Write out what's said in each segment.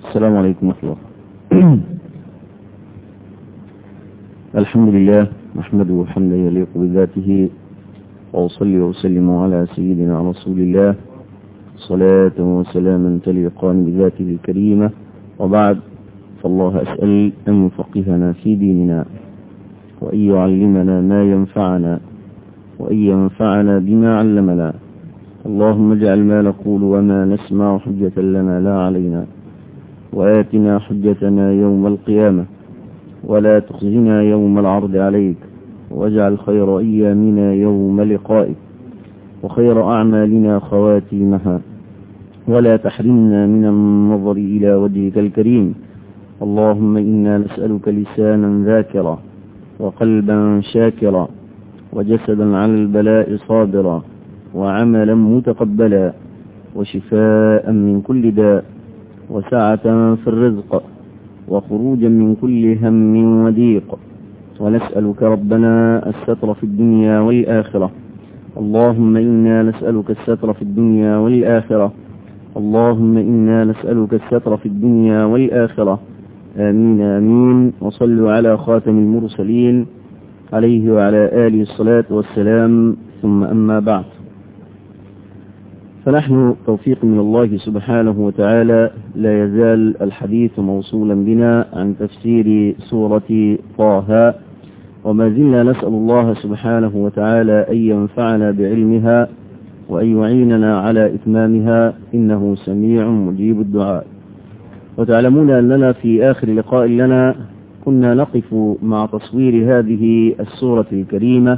السلام عليكم ورحمة الله الحمد لله نحمده حمدا يليق بذاته وأصلي وأسلم على سيدنا رسول الله صلاة وسلاما تليقان بذاته الكريمة وبعد فالله أسأل أن يفقهنا في ديننا وأن يعلمنا ما ينفعنا وأن ينفعنا بما علمنا اللهم اجعل ما نقول وما نسمع حجة لنا لا علينا وآتنا حجتنا يوم القيامة ولا تخزنا يوم العرض عليك واجعل خير أيامنا يوم لقائك وخير أعمالنا خواتيمها ولا تحرمنا من النظر إلى وجهك الكريم اللهم إنا نسألك لسانا ذاكرا وقلبا شاكرا وجسدا على البلاء صابرا وعملا متقبلا وشفاء من كل داء وسعة في الرزق وخروجا من كل هم وضيق ونسألك ربنا الستر في الدنيا والآخرة اللهم إنا نسألك الستر في الدنيا والآخرة اللهم إنا نسألك الستر في الدنيا والآخرة آمين آمين وصلوا على خاتم المرسلين عليه وعلى آله الصلاة والسلام ثم أما بعد فنحن توفيق من الله سبحانه وتعالى لا يزال الحديث موصولا بنا عن تفسير سورة طه وما زلنا نسأل الله سبحانه وتعالى أن ينفعنا بعلمها وأن يعيننا على إتمامها إنه سميع مجيب الدعاء وتعلمون أننا في آخر لقاء لنا كنا نقف مع تصوير هذه السورة الكريمة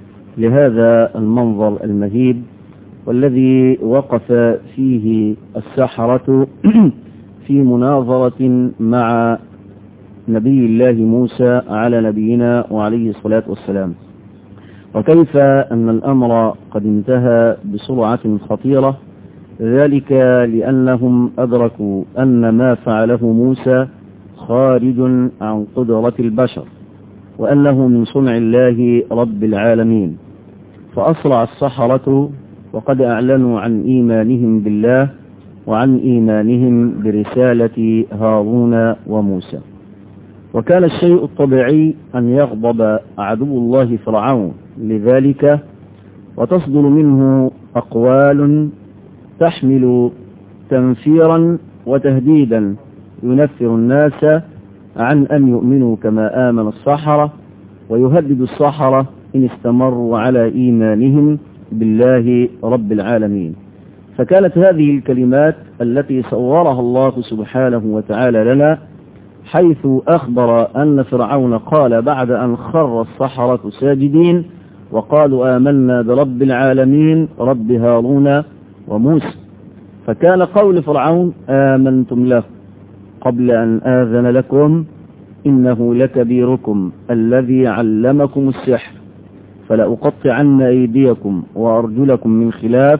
لهذا المنظر المهيب والذي وقف فيه السحرة في مناظرة مع نبي الله موسى على نبينا وعليه الصلاة والسلام وكيف أن الأمر قد انتهى بسرعة خطيرة ذلك لأنهم أدركوا أن ما فعله موسى خارج عن قدرة البشر وأنه من صنع الله رب العالمين فأسرع السحرة وقد أعلنوا عن إيمانهم بالله وعن إيمانهم برسالة هارون وموسى وكان الشيء الطبيعي أن يغضب عدو الله فرعون لذلك وتصدر منه أقوال تحمل تنفيرا وتهديدا ينفر الناس عن أن يؤمنوا كما آمن السحرة ويهدد السحرة إن استمروا على إيمانهم بالله رب العالمين فكانت هذه الكلمات التي صورها الله سبحانه وتعالى لنا حيث أخبر أن فرعون قال بعد أن خر السحرة ساجدين وقالوا آمنا برب العالمين رب هارون وموسى فكان قول فرعون آمنتم له قبل أن آذن لكم إنه لكبيركم الذي علمكم السحر فلأقطعن أيديكم وأرجلكم من خلاف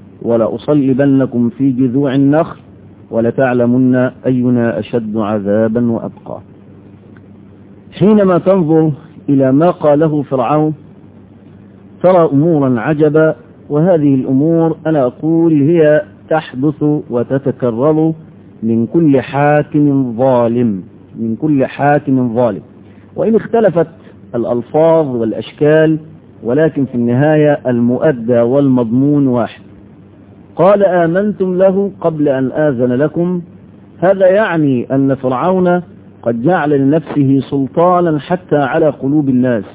ولأصلبنكم في جذوع النخل ولتعلمن أينا أشد عذابا وأبقى حينما تنظر إلى ما قاله فرعون ترى أمورا عجبا وهذه الأمور أنا أقول هي تحدث وتتكرر من كل حاكم ظالم من كل حاكم ظالم وإن اختلفت الألفاظ والأشكال ولكن في النهاية المؤدى والمضمون واحد قال آمنتم له قبل أن آذن لكم هذا يعني أن فرعون قد جعل لنفسه سلطانا حتى على قلوب الناس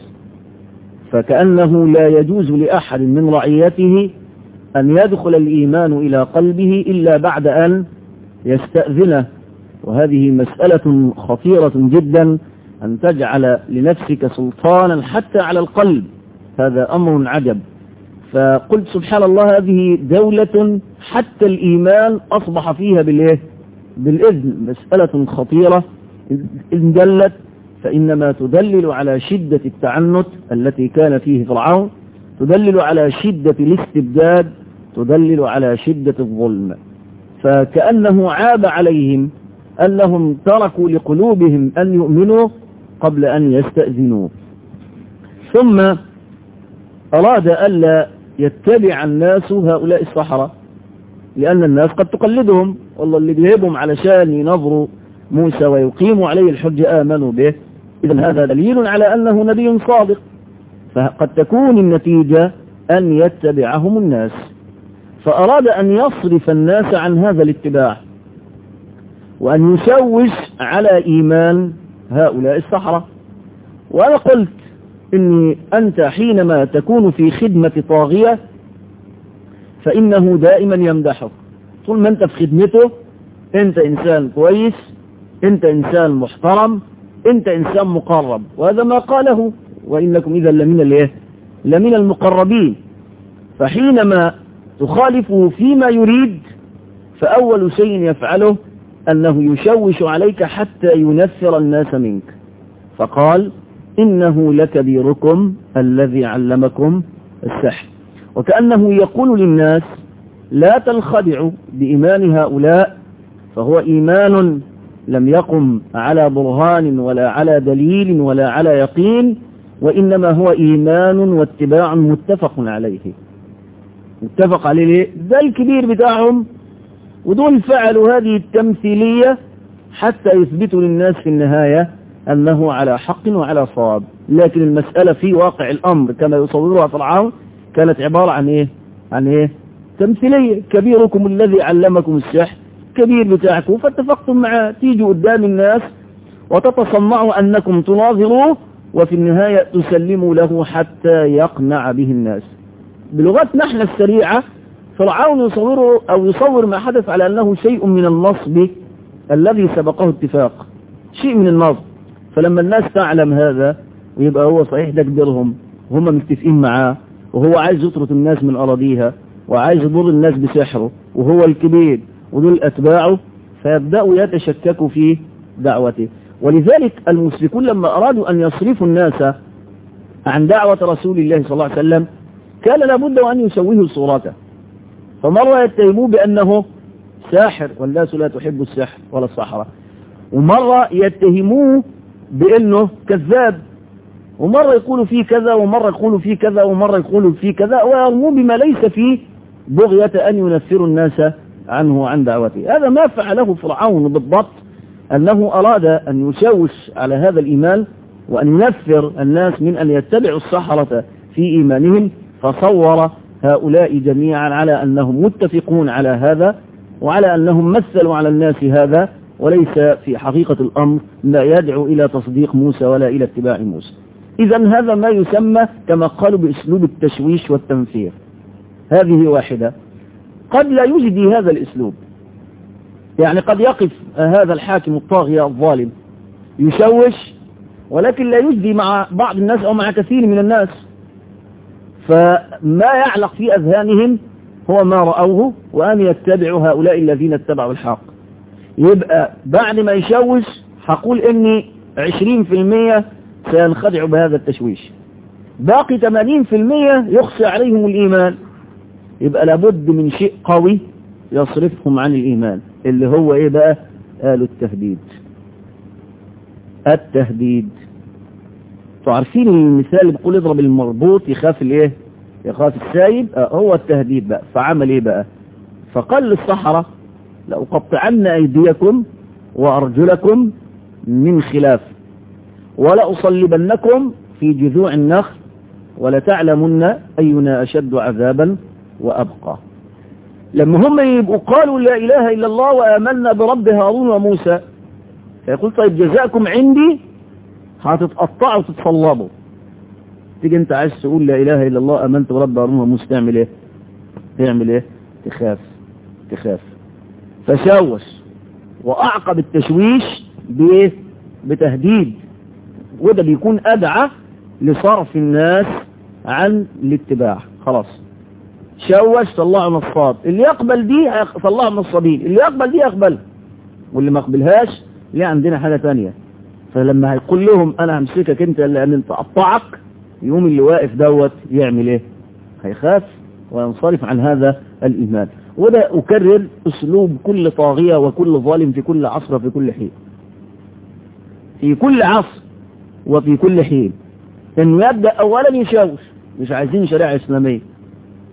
فكأنه لا يجوز لأحد من رعيته أن يدخل الإيمان إلى قلبه إلا بعد أن يستأذنه وهذه مسألة خطيرة جدا أن تجعل لنفسك سلطانا حتى على القلب هذا أمر عجب فقلت سبحان الله هذه دولة حتى الإيمان أصبح فيها بالإيه؟ بالإذن مسألة خطيرة إن دلت فإنما تدلل على شدة التعنت التي كان فيه فرعون تدلل على شدة الاستبداد تدلل على شدة الظلم فكأنه عاب عليهم أنهم تركوا لقلوبهم أن يؤمنوا قبل أن يستأذنوا ثم أراد ألا يتبع الناس هؤلاء الصحراء لأن الناس قد تقلدهم والله اللي بيهبهم علشان ينظروا موسى ويقيموا عليه الحجة آمنوا به إذا هذا دليل على أنه نبي صادق فقد تكون النتيجة أن يتبعهم الناس فأراد أن يصرف الناس عن هذا الاتباع وأن يشوش على إيمان هؤلاء السحرة وأنا قلت إني أنت حينما تكون في خدمة طاغية فإنه دائما يمدحك طول ما أنت في خدمته أنت إنسان كويس أنت إنسان محترم أنت إنسان مقرب وهذا ما قاله وإنكم إذا لمن الإيه لمن المقربين فحينما تخالفه فيما يريد فأول شيء يفعله أنه يشوش عليك حتى ينفر الناس منك فقال إنه لكبيركم الذي علمكم السحر وكأنه يقول للناس لا تنخدعوا بإيمان هؤلاء فهو إيمان لم يقم على برهان ولا على دليل ولا على يقين وإنما هو إيمان واتباع متفق عليه متفق عليه ليه؟ ده الكبير بتاعهم ودول فعلوا هذه التمثيلية حتى يثبتوا للناس في النهاية أنه على حق وعلى صواب لكن المسألة في واقع الأمر كما يصورها فرعون كانت عبارة عن إيه عن إيه تمثيلية كبيركم الذي علمكم السحر كبير بتاعكم فاتفقتم معاه تيجوا قدام الناس وتتصنعوا أنكم تناظروه وفي النهاية تسلموا له حتى يقنع به الناس بلغتنا احنا السريعة فرعون يصوره أو يصور ما حدث على أنه شيء من النصب الذي سبقه اتفاق شيء من النصب فلما الناس تعلم هذا ويبقى هو صحيح ده كبيرهم وهم متفقين معاه وهو عايز يطرد الناس من أراضيها وعايز يضر الناس بسحره وهو الكبير ودول أتباعه فيبدأوا يتشككوا في دعوته ولذلك المشركون لما أرادوا أن يصرفوا الناس عن دعوة رسول الله صلى الله عليه وسلم كان لابد أن يسويه صورته فمرة يتهموه بأنه ساحر والناس لا تحب السحر ولا السحرة ومرة يتهموه بأنه كذاب ومرة يقولوا فيه كذا ومرة يقولوا فيه كذا ومرة يقولوا فيه كذا ويرموه بما ليس فيه بغية أن ينفروا الناس عنه وعن دعوته هذا ما فعله فرعون بالضبط أنه أراد أن يشوش على هذا الإيمان وأن ينفر الناس من أن يتبعوا السحرة في إيمانهم فصور هؤلاء جميعا على أنهم متفقون على هذا وعلى أنهم مثلوا على الناس هذا وليس في حقيقة الأمر لا يدعو إلى تصديق موسى ولا إلى اتباع موسى إذا هذا ما يسمى كما قالوا بأسلوب التشويش والتنفير هذه واحدة قد لا يجدي هذا الأسلوب يعني قد يقف هذا الحاكم الطاغية الظالم يشوش ولكن لا يجدي مع بعض الناس أو مع كثير من الناس فما يعلق في أذهانهم هو ما رأوه وأن يتبعوا هؤلاء الذين اتبعوا الحق يبقى بعد ما يشوش هقول إني عشرين في المية سينخدعوا بهذا التشويش باقي ثمانين في المية يخشى عليهم الإيمان يبقى لابد من شيء قوي يصرفهم عن الإيمان اللي هو إيه بقى قالوا التهديد التهديد تعرفين المثال اللي بيقول اضرب المربوط يخاف الايه يخاف السايب آه هو التهديد بقى فعمل ايه بقى فقال للصحراء لأقطعن أيديكم وأرجلكم من خلاف ولأصلبنكم في جذوع النخل ولتعلمن أينا أشد عذابا وأبقى لما هم يبقوا قالوا لا إله إلا الله وآمنا برب هارون وموسى فيقول طيب جزاءكم عندي هتتقطعوا وتتصلبوا تيجي انت عايز تقول لا إله إلا الله آمنت برب هارون وموسى تعمل ايه تعمل ايه تخاف تخاف فشوش وأعقب التشويش بايه بتهديد وده بيكون أدعى لصرف الناس عن الاتباع خلاص شوش طلعوا نصاب اللي يقبل دي طلعوا نصابين اللي يقبل دي يقبل واللي ما يقبلهاش ليه عندنا حاجة تانية فلما هيقول لهم انا همسكك انت لان انت قطعك يوم اللي واقف دوت يعمل ايه هيخاف وينصرف عن هذا الايمان وده اكرر اسلوب كل طاغية وكل ظالم في كل عصر وفي كل حين في كل عصر وفي كل حين انه يبدأ اولا يشوش مش عايزين شريعة اسلامية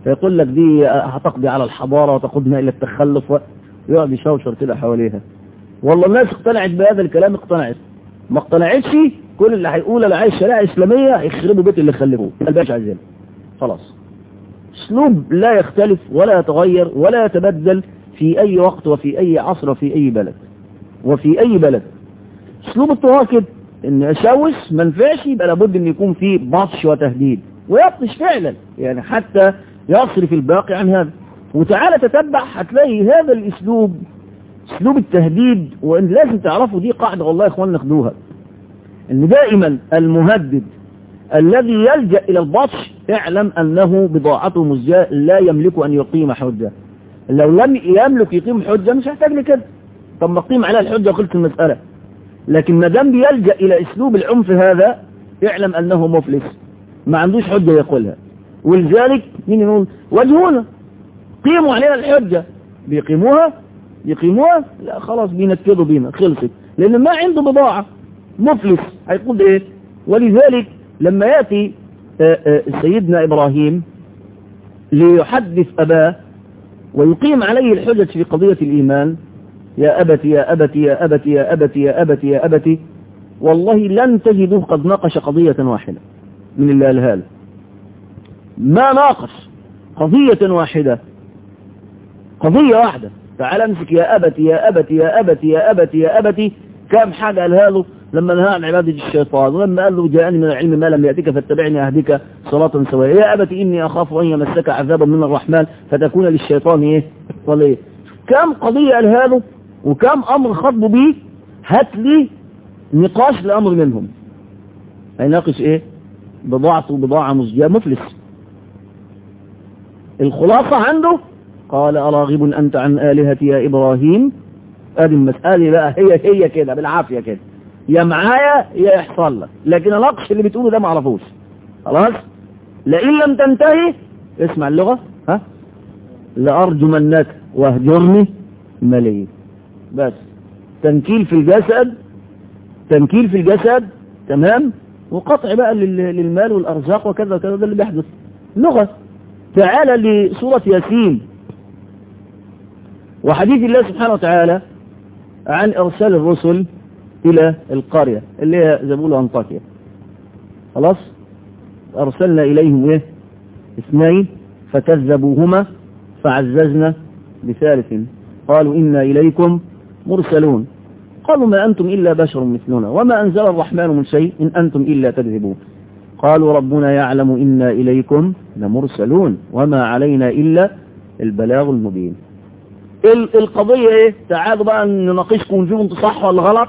فيقول لك دي هتقضي على الحضارة وتقودنا إلى التخلف ويقعد يشوشر كده حواليها والله الناس اقتنعت بهذا الكلام اقتنعت ما اقتنعتش كل اللي هيقول انا عايز شريعه اسلاميه يخربوا بيت اللي خلفوه الباش عايزين خلاص اسلوب لا يختلف ولا يتغير ولا يتبدل في اي وقت وفي اي عصر وفي اي بلد وفي اي بلد اسلوب التواكد ان اشوش ما نفعش يبقى لابد ان يكون في بطش وتهديد ويبطش فعلا يعني حتى يصرف الباقي عن هذا وتعالى تتبع هتلاقي هذا الاسلوب اسلوب التهديد وان لازم تعرفوا دي قاعدة والله يا اخوان ناخدوها ان دائما المهدد الذي يلجأ الى البطش اعلم انه بضاعته مزجاة لا يملك ان يقيم حجة لو لم يملك يقيم حجة مش هيحتاج لكده طب ما قيم عليها الحجة وخلص المسألة لكن ما دام بيلجأ الى اسلوب العنف هذا اعلم انه مفلس ما عندوش حجة يقولها ولذلك مين يقول وجهونا قيموا علينا الحجة بيقيموها يقيموها لا خلاص بينكدوا بينا خلصت لان ما عنده بضاعة مفلس هيقول ايه ولذلك لما يأتي سيدنا إبراهيم ليحدث أباه ويقيم عليه الحجة في قضية الإيمان يا أبت يا أبت يا أبت يا أبت يا أبت يا أبت والله لن تجدوا قد ناقش قضية واحدة من اللي قالها ما ناقش قضية واحدة قضية واحدة تعال امسك يا أبت يا أبت يا أبت يا أبت يا أبت كم حاجة قالها له لما نهى عن عبادة الشيطان ولما قال له جاءني من العلم ما لم يأتك فاتبعني أهدك صلاة سواء يا أبت إني أخاف أن يمسك عذابا من الرحمن فتكون للشيطان إيه وليه كم قضية قالها له وكم أمر خطبه به هات لي نقاش لأمر منهم هيناقش إيه بضاعته بضاعة مزجاة مفلس الخلاصة عنده قال أراغب أنت عن آلهتي يا إبراهيم ادي المسألة بقى هي هي كده بالعافية كده يا معايا يا يحصل لك لكن النقش اللي بتقوله ده ما اعرفوش خلاص لئن لم تنتهي اسمع اللغة ها لأرجمنك واهجرني مليء بس تنكيل في الجسد تنكيل في الجسد تمام وقطع بقى للمال والأرزاق وكذا وكذا ده اللي بيحدث لغة تعالى لسورة ياسين وحديث الله سبحانه وتعالى عن إرسال الرسل إلى القرية اللي هي زبول أنطاكيا خلاص أرسلنا إليهم إيه اثنين فكذبوهما فعززنا بثالث قالوا إنا إليكم مرسلون قالوا ما أنتم إلا بشر مثلنا وما أنزل الرحمن من شيء إن أنتم إلا تكذبون قالوا ربنا يعلم إنا إليكم لمرسلون وما علينا إلا البلاغ المبين القضية ايه تعالوا بقى نناقشكم ونشوف انتوا صح ولا غلط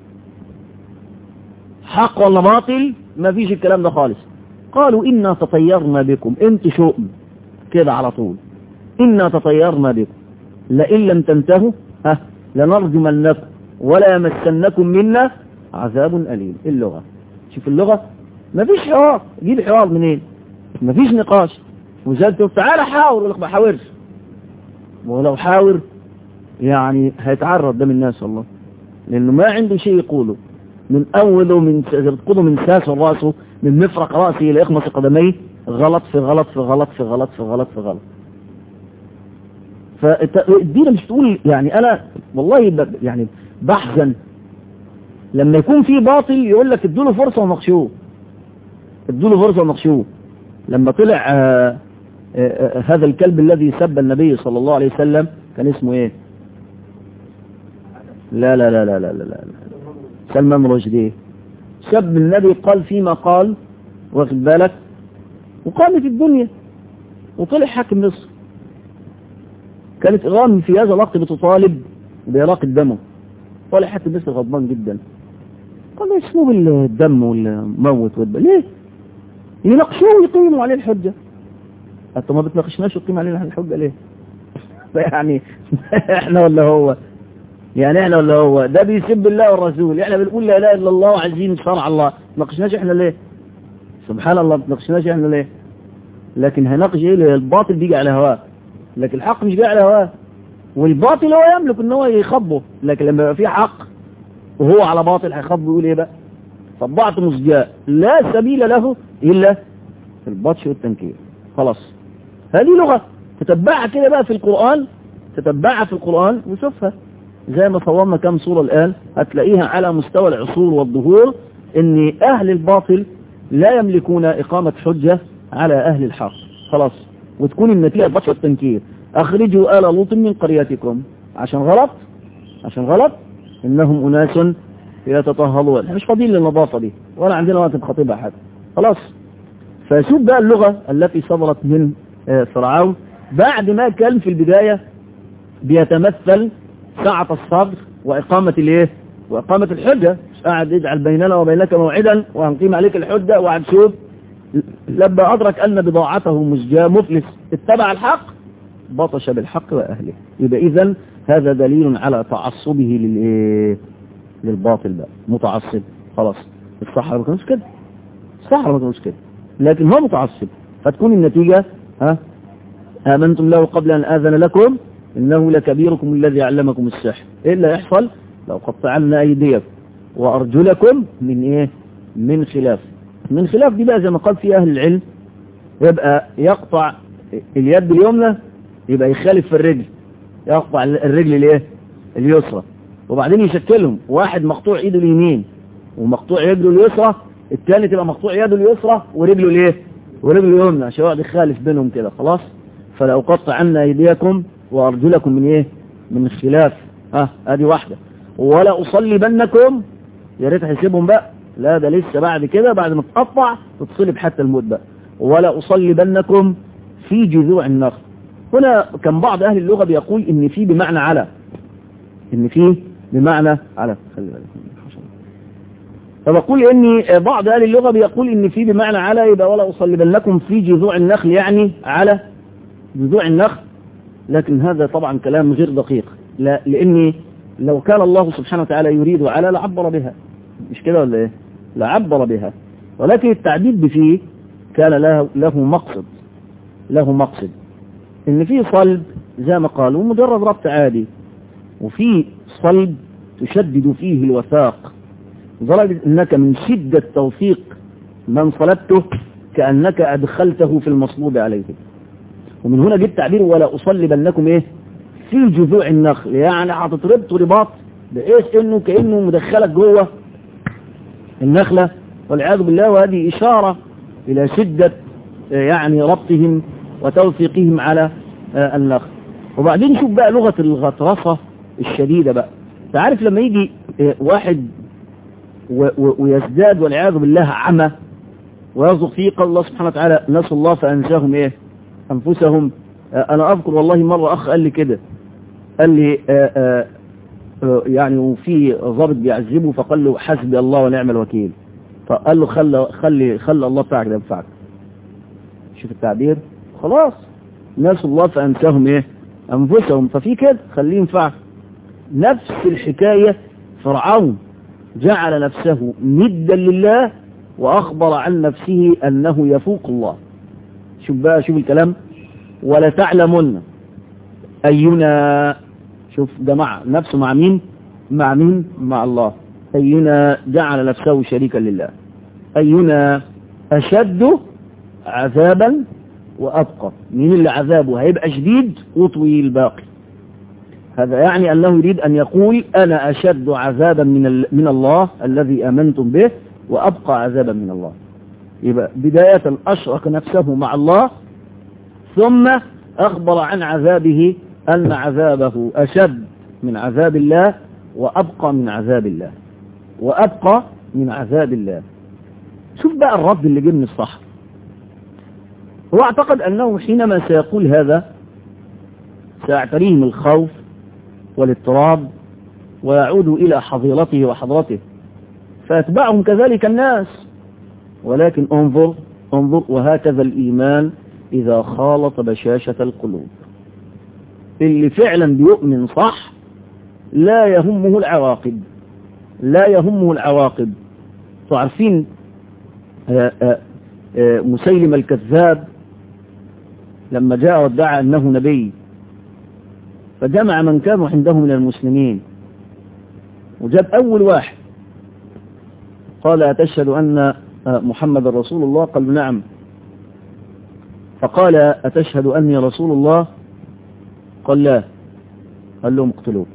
حق ولا باطل ما فيش الكلام ده خالص قالوا إنا تطيرنا بكم انت شؤم كده على طول إنا تطيرنا بكم لئن لم تنتهوا ها لنرجمنكم ولا يمسنكم منا عذاب أليم اللغة شوف اللغة ما فيش حوار جيب حوار منين ما فيش نقاش وزلت تعالى حاور ولا ما حاورش ولو حاور يعني هيتعرض ده من الناس والله لانه ما عنده شيء يقوله من اوله من تقوله من ساس راسه من مفرق راسه الى اخمص قدميه غلط في غلط في غلط في غلط في غلط في غلط فالدين مش تقول يعني انا والله يعني بحزن لما يكون في باطل يقول لك ادوا له فرصه ونقشوه ادوا له فرصه ونقشوه لما طلع آآ آآ هذا الكلب الذي سب النبي صلى الله عليه وسلم كان اسمه ايه لا لا لا لا لا لا, لا. سلمان رشدي سب النبي قال فيما قال واخد بالك وقامت الدنيا وطلع حاكم مصر كانت إيران في هذا الوقت بتطالب بإراقة دمه طلع حاكم مصر غضبان جدا قال له اسمه بالدم والموت والدم ليه يناقشوه ويقيموا عليه الحجة انت ما بتناقشناش وتقيم علينا الحجة ليه يعني احنا ولا هو يعني احنا ولا هو ده بيسب الله والرسول احنا بنقول لا اله الا الله وعايزين شرع الله ناقشناش احنا ليه سبحان الله ما ناقشناش احنا ليه لكن هناقش ايه الباطل بيجي على هواه لكن الحق مش جاي على هواه والباطل هو يملك ان هو يخبه لكن لما يبقى في حق وهو على باطل هيخبه يقول ايه بقى طبعت مصجاء لا سبيل له الا البطش والتنكير خلاص هذه لغة تتبعها كده بقى في القرآن تتبعها في القرآن وشوفها زي ما صورنا كم صورة الآن هتلاقيها على مستوى العصور والظهور ان اهل الباطل لا يملكون اقامة حجة على اهل الحق خلاص وتكون النتيجة بطش التنكير اخرجوا آل لوط من قريتكم عشان غلط عشان غلط انهم اناس يتطهرون احنا مش فاضيين للنظافة دي ولا عندنا وقت نخاطبها حد خلاص فشوف بقى اللغة التي صدرت من فرعون بعد ما كان في البداية بيتمثل سعة الصبر وإقامة الايه وإقامة الحجة مش قاعد يجعل بيننا وبينك موعدا وهنقيم عليك الحجة وهنشوف لما أدرك أن بضاعته مزجاة مفلس اتبع الحق بطش بالحق وأهله يبقى إذا هذا دليل على تعصبه للإيه للباطل بقى متعصب خلاص الصحراء ما كانوش كده الصحراء ما كانوش كده لكن هو متعصب فتكون النتيجة ها آمنتم له قبل أن آذن لكم إنه لكبيركم الذي علمكم السحر إيه اللي يحصل لو قطعنا أيديكم وأرجلكم من إيه من خلاف من خلاف دي بقى زي ما قال في أهل العلم يبقى يقطع اليد اليمنى يبقى يخالف في الرجل يقطع الرجل الايه اليسرى وبعدين يشكلهم واحد مقطوع ايده اليمين ومقطوع يده اليسرى الثاني تبقى مقطوع يده اليسرى ورجله الايه ورجله اليمنى عشان يقعد يخالف بينهم كده خلاص فلو قطع عنا ايديكم وارجلكم من ايه من خلاف ها ادي واحده ولا اصلبنكم يا ريت هيسيبهم بقى لا ده لسه بعد كده بعد ما تقطع تتصلب حتى الموت بقى ولا اصلبنكم في جذوع النخل هنا كان بعض اهل اللغه بيقول ان في بمعنى على ان في بمعنى على خلي بالك فبقول ان بعض اهل اللغه بيقول ان في بمعنى على يبقى ولا اصلبنكم في جذوع النخل يعني على جذوع النخل لكن هذا طبعا كلام غير دقيق لا لاني لو كان الله سبحانه وتعالى يريد على لعبر بها مش كده ولا ايه لعبر بها ولكن التعبيد بفيه كان له له مقصد له مقصد ان في صلب زي ما قالوا مجرد ربط عادي وفي صلب تشدد فيه الوثاق لدرجة انك من شدة توثيق من صلبته كأنك ادخلته في المصلوب عليه ومن هنا جبت تعبير ولا اصلبنكم ايه في جذوع النخل يعني هتتربط رباط بحيث انه كانه مدخلك جوه النخله والعياذ بالله وهذه اشاره الى شده يعني ربطهم وتوثيقهم على النخل وبعدين شوف بقى لغه الغطرسه الشديده بقى تعرف لما يجي واحد ويزداد والعياذ بالله عمى ويرزق فيه قال الله سبحانه وتعالى نسوا الله فانساهم ايه انفسهم انا اذكر والله مرة اخ قال لي كده قال لي آآ آآ يعني وفي ضابط بيعذبه فقال له حسبي الله ونعم الوكيل فقال له خلي خلي خلي الله بتاعك ده ينفعك شوف التعبير خلاص ناس الله فانساهم ايه انفسهم ففي كده خليه ينفعك نفس الحكاية فرعون جعل نفسه ندا لله واخبر عن نفسه انه يفوق الله شوف بقى شوف الكلام ولا تعلمن أينا شوف ده مع نفسه مع مين مع مين مع الله أينا جعل نفسه شريكا لله أينا أشد عذابا وأبقى مين اللي عذابه هيبقى شديد وطويل باقي هذا يعني أنه يريد أن يقول أنا أشد عذابا من, من الله الذي آمنتم به وأبقى عذابا من الله يبقى بداية أشرك نفسه مع الله ثم أخبر عن عذابه أن عذابه أشد من عذاب الله وأبقى من عذاب الله وأبقى من عذاب الله شوف بقى الرد اللي جه من الصح هو اعتقد أنه حينما سيقول هذا سيعتريهم الخوف والاضطراب ويعود إلى حظيرته وحضرته فيتبعهم كذلك الناس ولكن انظر انظر وهكذا الإيمان إذا خالط بشاشة القلوب اللي فعلا بيؤمن صح لا يهمه العواقب لا يهمه العواقب تعرفين مسيلم الكذاب لما جاء وادعى أنه نبي فجمع من كانوا عنده من المسلمين وجاب أول واحد قال أتشهد أن محمد رسول الله قالوا نعم فقال أتشهد أني رسول الله قال لا قال لهم اقتلوه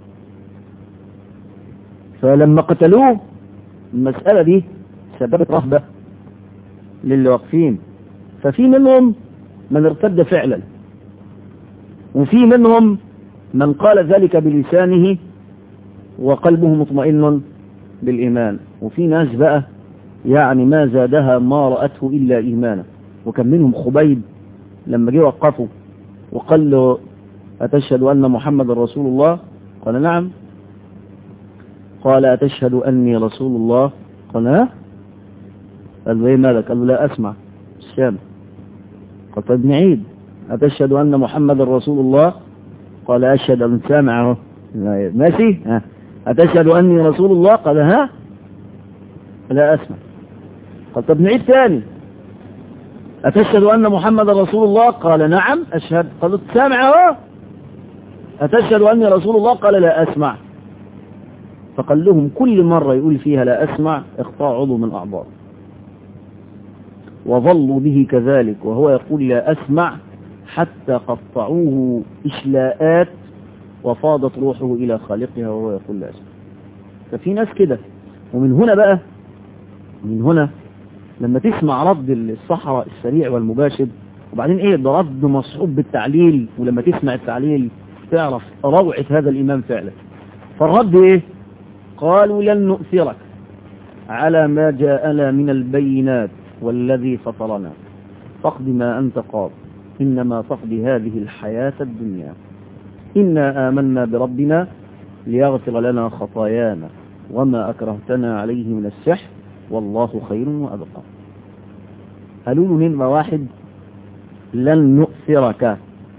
فلما قتلوه المسألة دي سببت رهبة للي واقفين ففي منهم من ارتد فعلا وفي منهم من قال ذلك بلسانه وقلبه مطمئن بالإيمان وفي ناس بقى يعني ما زادها ما رأته إلا إيمانا وكان منهم خبيب لما جه وقفه وقال له أتشهد أن محمد رسول الله قال نعم قال أتشهد أني رسول الله قال ها قال له ايه مالك قال له لا أسمع الشام قال طيب نعيد أتشهد أن محمد رسول الله قال أشهد أن سامعه ماشي ها أتشهد أني رسول الله قال ها لا أسمع قال طب نعيد ثاني أتشهد أن محمد رسول الله قال نعم أشهد قال سامعه أتشهد أني رسول الله قال لا أسمع فقال لهم كل مرة يقول فيها لا أسمع اقطاع عضو من أعضاء وظلوا به كذلك وهو يقول لا أسمع حتى قطعوه إشلاءات وفاضت روحه إلى خالقها وهو يقول لا أسمع ففي ناس كده ومن هنا بقى من هنا لما تسمع رد الصحراء السريع والمباشر وبعدين ايه ده رد مصحوب بالتعليل ولما تسمع التعليل تعرف روعة هذا الإمام فعلا فالرد ايه قالوا لن نؤثرك على ما جاءنا من البينات والذي فطرنا فاقض ما أنت قاض إنما تقضي هذه الحياة الدنيا إنا آمنا بربنا ليغفر لنا خطايانا وما أكرهتنا عليه من السحر والله خير وأبقى قالوا له نمرة واحد لن نؤثرك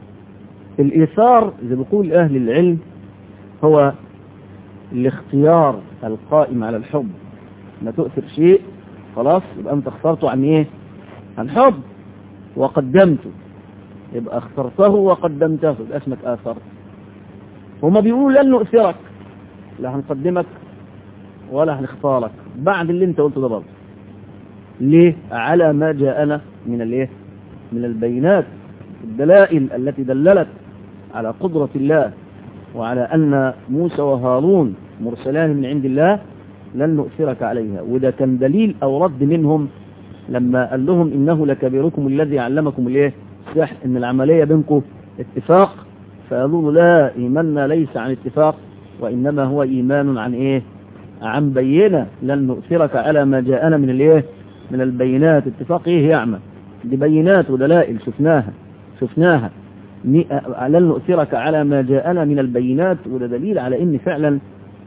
الإيثار زي بيقول أهل العلم هو الاختيار القائم على الحب ما تؤثر شيء خلاص يبقى أنت اخترته عن إيه عن حب وقدمته يبقى اخترته وقدمته يبقى اسمك آثرت هما بيقولوا لن نؤثرك لا هنقدمك ولا هنختارك بعد اللي انت قلته ده برضه ليه على ما جاءنا من الايه من البينات الدلائل التي دللت على قدرة الله وعلى أن موسى وهارون مرسلان من عند الله لن نؤثرك عليها وده كان دليل أو رد منهم لما قال لهم إنه لكبيركم الذي علمكم الايه السحر إن العملية بينكم اتفاق فقالوا له لا إيماننا ليس عن اتفاق وإنما هو إيمان عن إيه عن بينة لن نؤثرك على ما جاءنا من الايه من البينات اتفاق ايه يعمى دي بينات ودلائل شفناها شفناها لن نؤثرك على ما جاءنا من البينات وده دليل على ان فعلا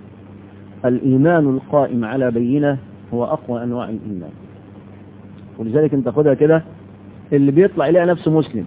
الايمان القائم على بينة هو اقوى انواع الايمان ولذلك انت خدها كده اللي بيطلع يلاقي نفسه مسلم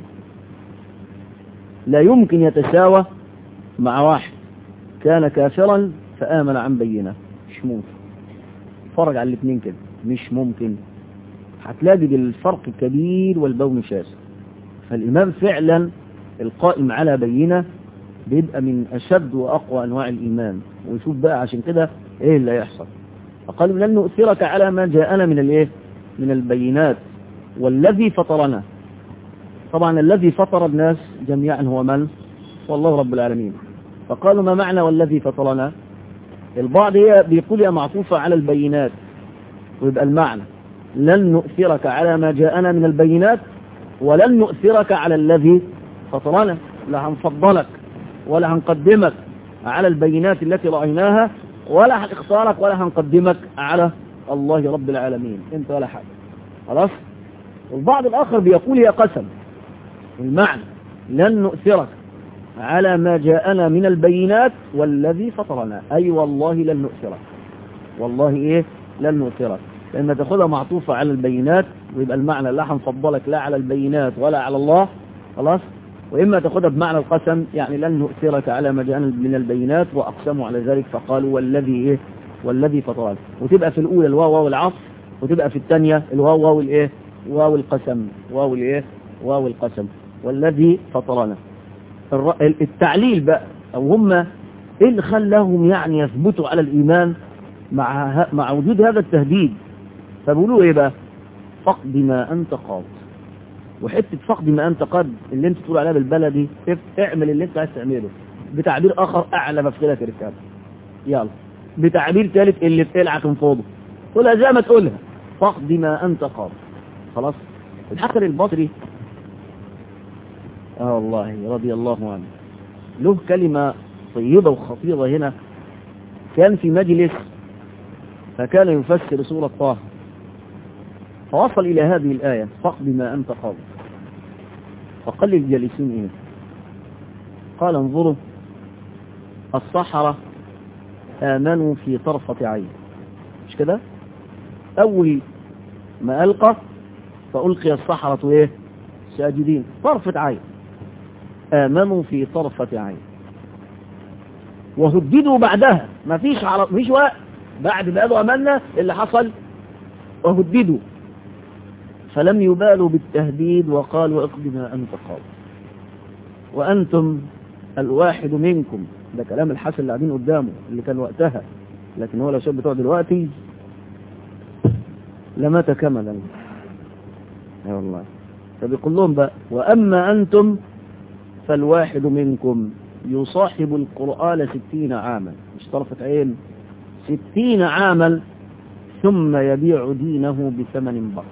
لا يمكن يتساوى مع واحد كان كافرا فآمن عن بينه مش ممكن فرج على الاثنين كده مش ممكن هتلاقي الفرق كبير والبون شاسع فالإمام فعلا القائم على بينة بيبقى من أشد وأقوى أنواع الإيمان ويشوف بقى عشان كده إيه اللي هيحصل فقال لن نؤثرك على ما جاءنا من الإيه من البينات والذي فطرنا طبعا الذي فطر الناس جميعا هو من والله رب العالمين فقالوا ما معنى والذي فطرنا البعض هي بيقول يا معطوفة على البينات ويبقى المعنى لن نؤثرك على ما جاءنا من البينات ولن نؤثرك على الذي فطرنا لا هنفضلك ولا هنقدمك على البينات التي رأيناها ولا هنختارك ولا هنقدمك على الله رب العالمين انت ولا حاجة خلاص البعض الآخر بيقول يا قسم المعنى لن نؤثرك على ما جاءنا من البينات والذي فطرنا أي والله لن نؤثرك والله إيه لن نؤثرك لأن تأخذها معطوفة على البينات ويبقى المعنى لا هنفضلك لا على البينات ولا على الله خلاص وإما تأخذها بمعنى القسم يعني لن نؤثرك على ما جاءنا من البينات وأقسموا على ذلك فقالوا والذي إيه والذي فطرنا وتبقى في الأولى الواو واو العصر وتبقى في الثانية الواو واو الإيه واو القسم واو الإيه واو القسم والذي فطرنا التعليل بقى او هم ايه اللي خلاهم يعني يثبتوا على الايمان مع مع وجود هذا التهديد فبيقولوا ايه بقى فقد ما انت قاض وحته فقد ما انت قد اللي انت تقول عليها بالبلدي اعمل اللي انت عايز تعمله بتعبير اخر اعلى مفصلك الركاب يلا بتعبير ثالث اللي بتلعك انفضه قولها زي ما تقولها فقد ما انت قاد خلاص الحسن البصري اه والله رضي الله عنه له كلمة طيبة وخطيرة هنا كان في مجلس فكان يفسر سورة طه فوصل إلى هذه الآية فقد ما أنت قاضي فقال للجالسين إيه قال انظروا الصحراء آمنوا في طرفة عين مش كده أول ما ألقى فألقي الصحراء إيه ساجدين طرفة عين آمنوا في طرفة عين وهددوا بعدها ما فيش عرب فيش وقت بعد ما قالوا أمنا اللي حصل وهددوا فلم يبالوا بالتهديد وقالوا اقض ما أنت قاضي وأنتم الواحد منكم ده كلام الحسن اللي قاعدين قدامه اللي كان وقتها لكن هو لو شاب بتوع دلوقتي لمات كملا يا والله فبيقول لهم بقى وأما أنتم فالواحد منكم يصاحب القرآن ستين عاما مش طرفة عين ستين عاما ثم يبيع دينه بثمن بخس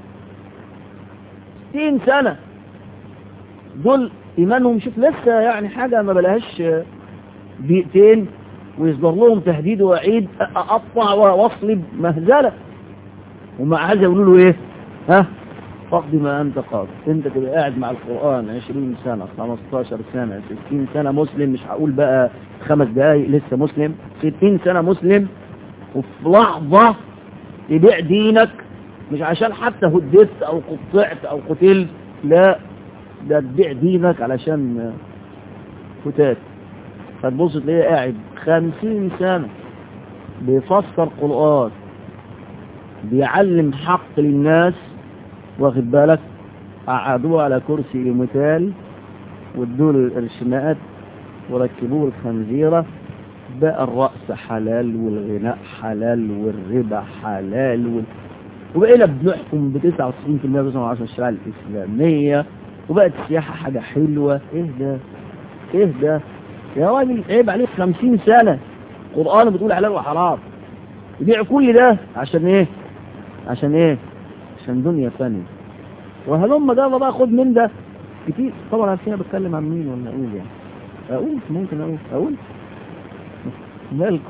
ستين سنة دول إيمانهم شوف لسه يعني حاجة ما بلاهاش دقيقتين ويصدر لهم تهديد وعيد أقطع وأصلب مهزلة ومع هذا يقولوا له إيه ها فقد ما أنت قاضي أنت تبقى قاعد مع القرآن 20 سنة 15 سنة 60 سنة مسلم مش هقول بقى خمس دقايق لسه مسلم 60 سنة مسلم وفي لحظة تبيع دينك مش عشان حتى هددت أو قطعت أو قتلت لا ده تبيع دينك علشان فتات فتبص تلاقيه قاعد 50 سنة بيفسر قرآن بيعلم حق للناس واخد بالك قعدوه على كرسي لمثال وادوا له الارشمات وركبوه الخنزيرة بقى الرأس حلال والغناء حلال والربا حلال وال... وبقينا بنحكم ب 99% بس على الشريعة الإسلامية وبقت السياحة حاجة حلوة ايه ده ايه ده يا راجل عيب عليك 50 سنة قرآن بتقول حلال وحرام يبيع كل ده عشان ايه عشان ايه عشان دنيا ثانية وهلما ده بقى خد من ده كتير طبعا عارفين انا بتكلم عن مين ولا اقول يعني اقول ممكن اقول اقول مالكم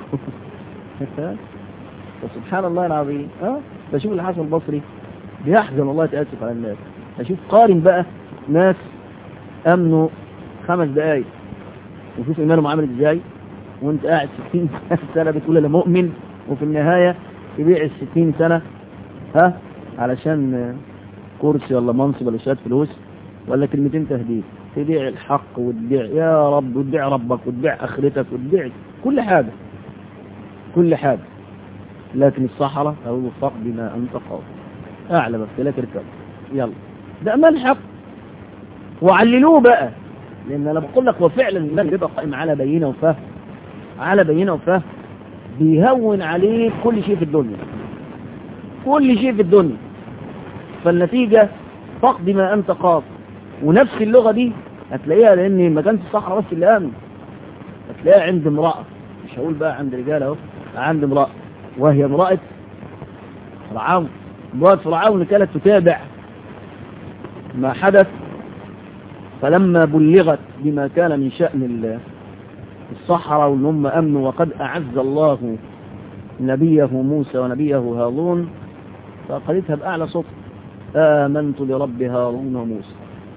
وسبحان الله العظيم اه بشوف الحسن البصري بيحزن والله تأسف على الناس اشوف قارن بقى ناس امنوا خمس دقايق وشوف ايمانهم عامل ازاي وانت قاعد 60 سنة بتقول انا مؤمن وفي النهاية تبيع ال 60 سنة ها علشان كرسي ولا منصب ولا شهادة فلوس ولا كلمتين تهديد تبيع الحق وتبيع يا رب وتبيع ربك وتبيع اخرتك وتبيع كل حاجة كل حاجة لكن الصحراء أو فقد بما أنت قاضي أعلى بفتلك اركب يلا ده ملحق وعللوه بقى لأن أنا بقول لك هو فعلا الإيمان بيبقى قائم على بينة وفهم على بينة وفهم بيهون عليه كل شيء في الدنيا كل شيء في الدنيا فالنتيجة فقد ما أنت قاضي ونفس اللغة دي هتلاقيها لأن ما كانت الصحراء بس اللي آمن هتلاقيها عند امرأة مش هقول بقى عند رجال اهو عند امرأة وهي امرأة فرعون امرأة فرعون كانت تتابع ما حدث فلما بلغت بما كان من شأن الصحراء وان هم امنوا وقد اعز الله نبيه موسى ونبيه هارون فقالتها بأعلى صوت آمنت برب هارون وموسى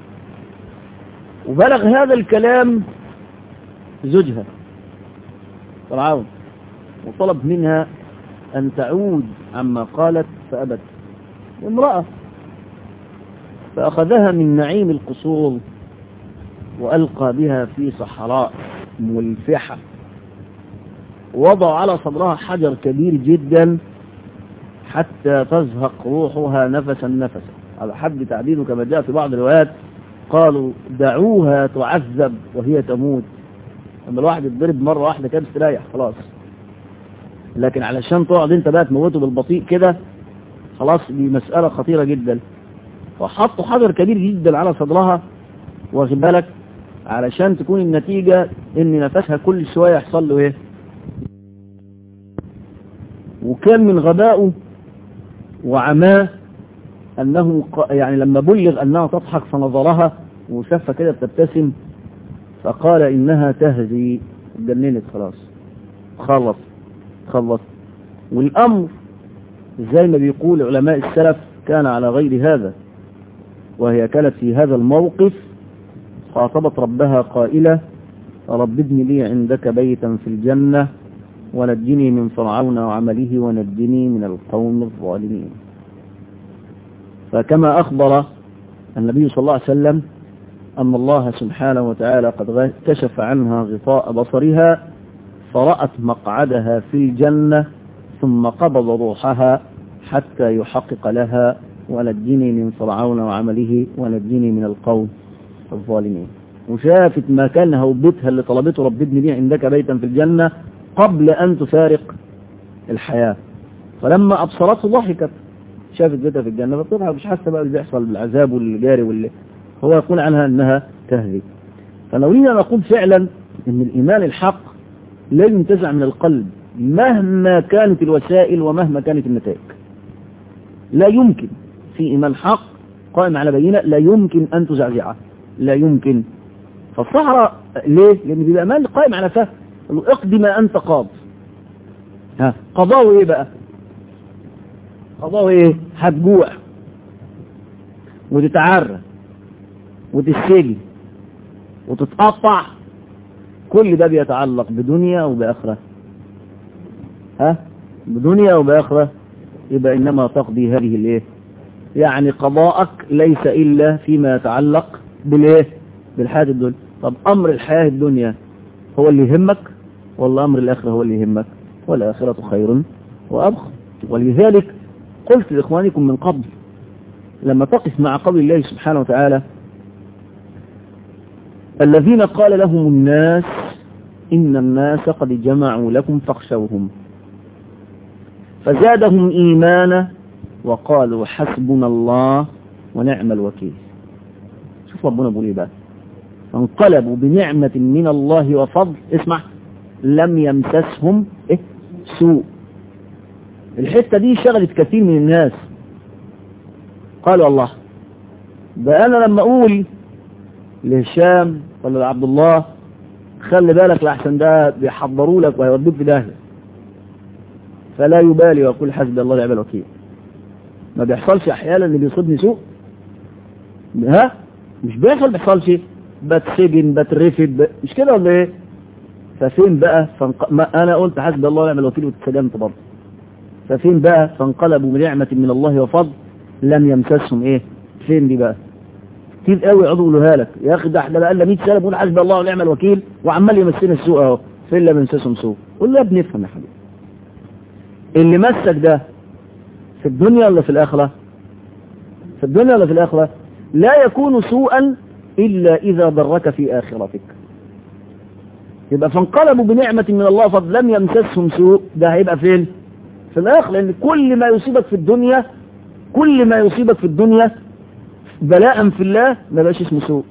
وبلغ هذا الكلام زوجها فرعون وطلب منها أن تعود عما قالت فأبت امرأة فأخذها من نعيم القصور وألقى بها في صحراء ملفحة وضع على صدرها حجر كبير جدا حتى تزهق روحها نفسا نفسا على حد تعديله كما جاء في بعض الروايات قالوا دعوها تعذب وهي تموت لما الواحد يتضرب مرة واحدة كده استريح خلاص لكن علشان تقعد انت بقى تموته بالبطيء كده خلاص دي مسألة خطيرة جدا وحطوا حجر كبير جدا على صدرها واخد بالك علشان تكون النتيجة ان نفسها كل شوية يحصل له ايه وكان من غبائه وعماه انه يعني لما بلغ انها تضحك فنظرها وشافها كده بتبتسم فقال انها تهزي اتجننت خلاص خلص خلص والامر زي ما بيقول علماء السلف كان على غير هذا وهي كانت في هذا الموقف خاطبت ربها قائلة رب ابن لي عندك بيتا في الجنة ونجني من فرعون وعمله ونجني من القوم الظالمين فكما أخبر النبي صلى الله عليه وسلم أن الله سبحانه وتعالى قد كشف عنها غطاء بصرها فرأت مقعدها في الجنة ثم قبض روحها حتى يحقق لها ونجني من فرعون وعمله ونجني من القوم الظالمين وشافت مكانها وبيتها اللي طلبته رب ابن لي عندك بيتا في الجنة قبل أن تفارق الحياة فلما أبصرته ضحكت شافت بيتها في الجنة فطبعا مش حاسة بقى اللي بيحصل بالعذاب واللي جاري واللي هو يقول عنها أنها تهذي فنريد أن نقول فعلا أن الإيمان الحق لا ينتزع من القلب مهما كانت الوسائل ومهما كانت النتائج لا يمكن في إيمان حق قائم على بينة لا يمكن أن تزعزعه لا يمكن فالصحراء ليه؟ لأن بيبقى إيمان قائم على فهم اقضي ما أنت قاض ها قضاه إيه بقى قضاه إيه هتجوع وتتعرى وتسجن وتتقطع كل ده بيتعلق بدنيا وبآخرة ها بدنيا وبآخرة يبقى إنما تقضي هذه الايه يعني قضاءك ليس إلا فيما يتعلق بالايه بالحياة الدنيا طب أمر الحياة الدنيا هو اللي يهمك ولا أمر الآخرة هو اللي يهمك والآخرة خير وأبخر ولذلك قلت لإخوانكم من قبل لما تقف مع قول الله سبحانه وتعالى الذين قال لهم الناس إن الناس قد جمعوا لكم فاخشوهم فزادهم إيمانا وقالوا حسبنا الله ونعم الوكيل شوف ربنا بيقول ايه بقى فانقلبوا بنعمة من الله وفضل اسمع لم يمسسهم إيه؟ سوء الحتة دي شغلت كثير من الناس قالوا الله ده انا لما اقول لهشام ولا لعبد الله خلي بالك لحسن ده بيحضروا لك وهيودوك في داهيه فلا يبالي ويقول حسبي الله ونعم الوكيل ما بيحصلش احيانا اللي بيصيبني سوء ها مش بيحصل بيحصلش بتسجن بترفد ب... مش كده ولا ايه ففين بقى فانق... ما انا قلت حسبي الله ونعم الوكيل واتسجنت برضه ففين بقى فانقلبوا بنعمة من الله وفضل لم يمسسهم ايه فين دي بقى كتير قوي يقعدوا يقولوها لك يا اخي ده احنا بقى لنا 100 سنه بنقول حسبي الله ونعم الوكيل وعمال يمسنا السوء اهو فين لم يمسسهم سوء قول له يا ابني افهم يا حبيبي اللي مسك ده في الدنيا ولا في الآخرة في الدنيا ولا في الآخرة لا يكون سوءا إلا إذا ضرك في آخرتك يبقى فانقلبوا بنعمة من الله فضل لم يمسسهم سوء ده هيبقى فين في الآخرة لأن كل ما يصيبك في الدنيا كل ما يصيبك في الدنيا بلاء في الله ما بقاش اسمه سوء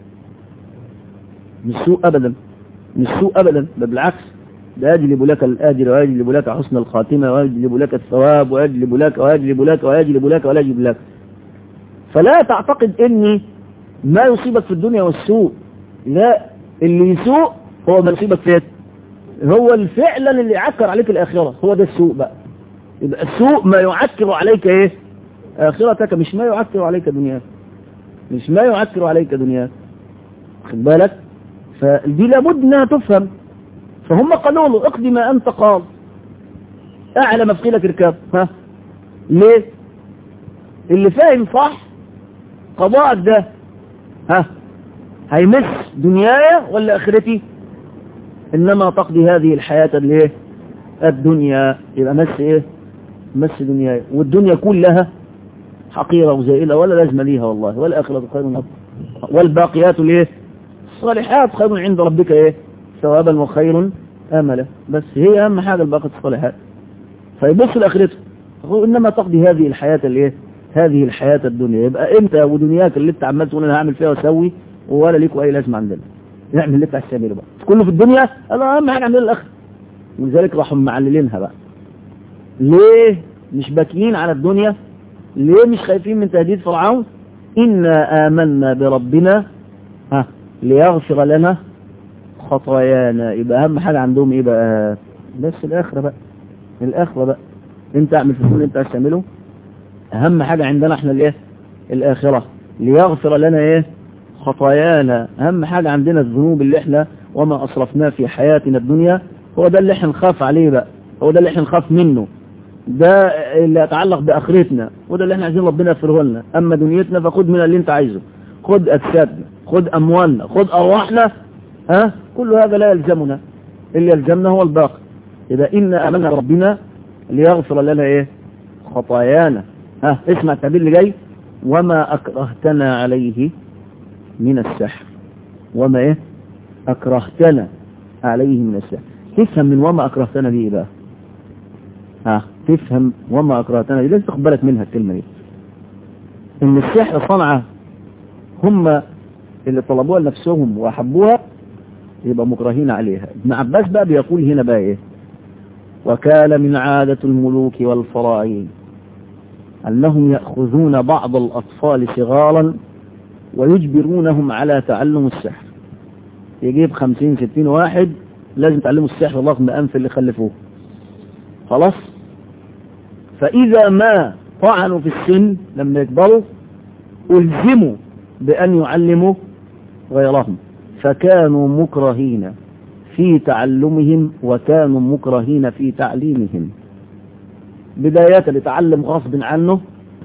مش سوء أبدا مش سوء أبدا ده بالعكس ده يجلب لك الآجر ويجلب لك حسن الخاتمة ويجلب لك الثواب ويجلب لك ويجلب لك ويجلب لك ولا يجلب لك فلا تعتقد ان ما يصيبك في الدنيا والسوء لا اللي يسوء هو ما يصيبك فيه هو فعلا اللي يعكر عليك الآخرة هو ده السوء بقى يبقى السوء ما يعكر عليك ايه آخرتك مش ما يعكر عليك دنياك مش ما يعكر عليك دنياك خد بالك فدي لابد انها تفهم فهم قالوا له اقضي ما انت قال اعلى مفقيلك اركاب ها ليه اللي فاهم صح قضاءك ده ها هيمس دنياي ولا اخرتي انما تقضي هذه الحياة الايه الدنيا يبقى مس ايه مس دنياي والدنيا كلها حقيرة وزائلة ولا لازمة ليها والله والآخرة خير من والباقيات الايه الصالحات خير عند ربك ايه ثوابا وخير املا بس هي اهم حاجة الباقيات الصالحات فيبص لاخرته يقول انما تقضي هذه الحياة الايه هذه الحياة الدنيا يبقى انت ودنياك اللي انت عمال تقول انا هعمل فيها واسوي ولا ليكوا اي لازمه عندنا نعمل اللي انت عايز تعمله بقى كله في الدنيا انا اهم حاجه عندنا الاخره ولذلك راحوا معللينها بقى ليه مش باكيين على الدنيا ليه مش خايفين من تهديد فرعون إنا آمنا بربنا ها ليغفر لنا خطايانا يبقى أهم حاجة عندهم إيه بقى بس الآخرة بقى الآخرة بقى أنت اعمل في اللي أنت عايز تعمله أهم حاجة عندنا إحنا الإيه الآخرة ليغفر لنا إيه خطايانا أهم حاجة عندنا الذنوب اللي إحنا وما أصرفناه في حياتنا الدنيا هو ده اللي إحنا نخاف عليه بقى هو ده اللي إحنا نخاف منه ده اللي يتعلق بآخرتنا وده اللي احنا عايزين ربنا يغفره لنا أما دنيتنا فخد من اللي انت عايزه خد أجسادنا خد أموالنا خد أرواحنا ها كل هذا لا يلزمنا اللي يلزمنا هو الباقي إذا إنا أمنا ربنا ليغفر لنا إيه خطايانا ها اسمع التعبير اللي جاي وما أكرهتنا عليه من السحر وما إيه أكرهتنا عليه من السحر تفهم من وما أكرهتنا دي إيه بقى ها تفهم وما أكرهتنا دي لازم تاخد بالك منها الكلمة دي إن السحر صنعة هم اللي طلبوها لنفسهم وأحبوها يبقى مكرهين عليها ابن عباس بقى بيقول هنا بقى إيه وكان من عادة الملوك والفراعين أنهم يأخذون بعض الأطفال صغارا ويجبرونهم على تعلم السحر يجيب خمسين ستين واحد لازم تعلموا السحر رغم أنف اللي خلفوه خلاص فإذا ما طعنوا في السن لما يكبروا ألزموا بأن يعلموا غيرهم فكانوا مكرهين في تعلمهم وكانوا مكرهين في تعليمهم بداية لتعلم غصب عنه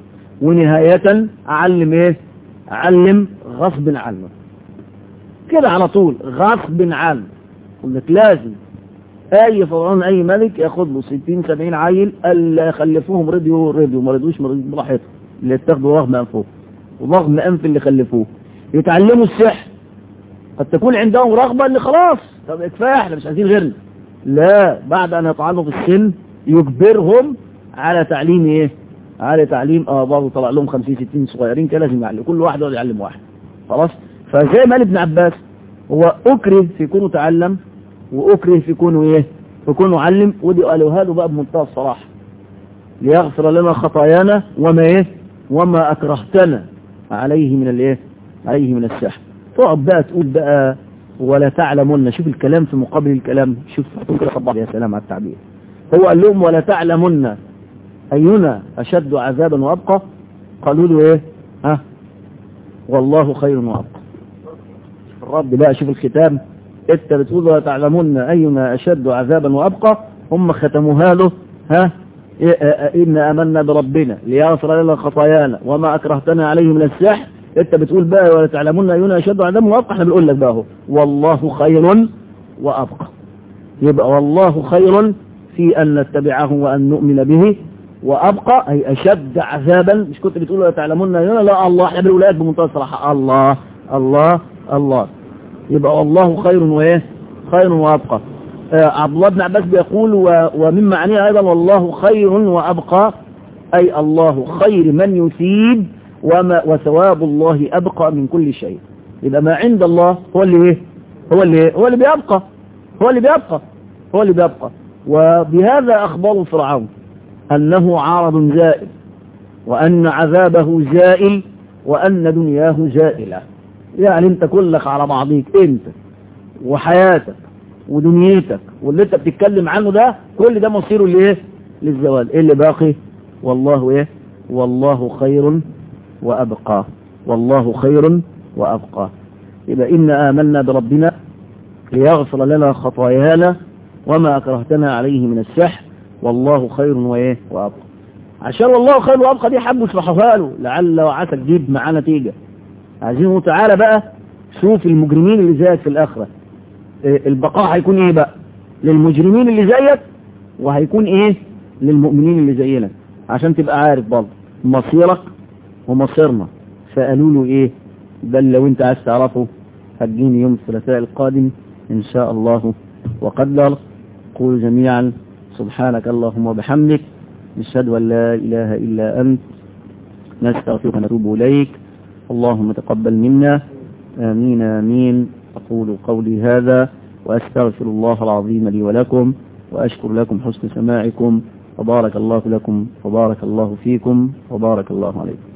ونهاية أعلم إيه أعلم غصب عنه كده على طول غصب عنه قلت لك لازم اي فرعون اي ملك ياخد له 60 70 عيل اللي يخلفوهم رضيوا رضيوا ما رضوش ما رضيوا براحتهم اللي اتاخدوا رغم انفهم ورغم انف اللي خلفوه يتعلموا السحر قد تكون عندهم رغبة ان خلاص طب كفايه احنا مش عايزين غيرنا لا بعد ان يطعنوا في السن يجبرهم على تعليم ايه على تعليم اه برضه طلع لهم 50 60 صغيرين كده لازم يعلموا كل واحد يقعد يعلم واحد خلاص فزي ما ابن عباس هو اكره في كونه تعلم واكره في كونه ايه في كونه علم ودي قالوا له بقى بمنتهى الصراحه ليغفر لنا خطايانا وما ايه وما اكرهتنا عليه من الايه عليه من السحر تقعد بقى تقول بقى ولا تعلمون شوف الكلام في مقابل الكلام شوف كده يا سلام على التعبير هو قال لهم ولا تعلمن اينا اشد عذابا وابقى قالوا له ايه ها والله خير وابقى الرب بقى شوف الختام انت بتقول ولا تعلمون اينا اشد عذابا وابقى هم ختموها له ها إن آمنا بربنا ليغفر لنا خطايانا وما أكرهتنا عليه من السحر انت بتقول بقى ولا تعلمون أينا أشد عذابا وأبقى احنا بنقول لك بقى هو والله خير وأبقى يبقى والله خير في أن نتبعه وأن نؤمن به وأبقى أي أشد عذابا مش كنت بتقول ولا تعلمون أينا لا الله احنا بنقول لك بمنتهى الصراحة الله الله الله يبقى والله خير وإيه خير وأبقى آه عبد الله بن عباس بيقول و... ومن معنيه أيضا والله خير وأبقى أي الله خير من يثيب وما وثواب الله أبقى من كل شيء يبقى ما عند الله هو اللي إيه هو اللي إيه؟ هو اللي بيبقى هو اللي بيبقى هو اللي بيبقى وبهذا أخبار فرعون أنه عارض زائل وأن عذابه زائل وأن دنياه زائلة يعني انت كلك على بعضيك انت وحياتك ودنيتك واللي انت بتتكلم عنه ده كل ده مصيره لايه للزوال ايه اللي باقي والله ايه والله خير وابقى والله خير وابقى يبقى إنا آمنا بربنا ليغفر لنا خطايانا وما أكرهتنا عليه من السحر والله خير وإيه وأبقى عشان والله خير وأبقى دي حبوا يشرحوها له لعل وعسى تجيب معاه نتيجة عايزينه تعالى بقى شوف المجرمين اللي زيك في الآخرة إيه البقاء هيكون ايه بقى للمجرمين اللي زيك وهيكون ايه للمؤمنين اللي زينا عشان تبقى عارف برضه مصيرك ومصيرنا فقالوا له ايه بل لو انت عايز تعرفه هتجيني يوم الثلاثاء القادم ان شاء الله وقدر قول جميعا سبحانك اللهم وبحمدك نشهد ان لا اله الا انت نستغفرك ونتوب إليك اللهم تقبل منا آمين آمين أقول قولي هذا وأستغفر الله العظيم لي ولكم وأشكر لكم حسن سماعكم وبارك الله لكم وبارك الله فيكم وبارك الله عليكم